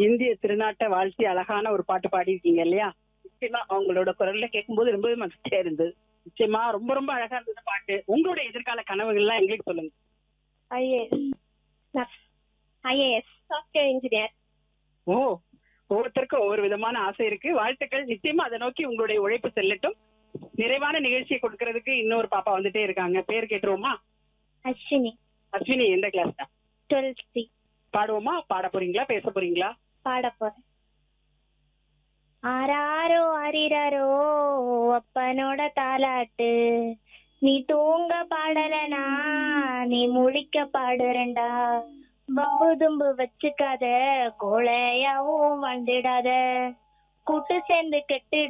இந்திய திருநாட்டை வாழ்த்தி அழகான ஒரு பாட்டு பாடியிருக்கீங்க இல்லையா நிச்சயமா அவங்களோட குரல்ல கேட்கும்போது ரொம்பவே மகிழ்ச்சியா இருந்தது நிச்சயமா ரொம்ப ரொம்ப அழகா இருந்தது பாட்டு உங்களுடைய எதிர்கால கனவுகள்லாம் எங்களுக்கு சொல்லுங்க ஐஏஎஸ் ஐஏஎஸ் சாஃப்ட்வேர் இன்ஜினியர் ஓ ஒவ்வொருத்தருக்கும் ஒவ்வொரு விதமான ஆசை இருக்கு வாழ்த்துக்கள் நிச்சயமா அதை நோக்கி உங்களுடைய உழைப்பு செல்லட்டும் நிறைவான நிகழ்ச்சியை கொடுக்கறதுக்கு இன்னொரு பாப்பா வந்துட்டே இருக்காங்க பேர் கேட்டுருவோமா அஸ்வினி அஸ்வினி எந்த கிளாஸ் தான் டுவெல்த் சி பாடுவோமா பாட போறீங்களா பேச போறீங்களா பாட போறேன் ஆராரோ ஆரிராரோ அப்பனோட தாலாட்டு நீ தூங்க பாடலனா நீ முழிக்க பாடுறண்டா பம்பு தும்பு வச்சுக்காத கோழையாவும் வந்துடாத கூட்டு சேர்ந்து கெட்டிட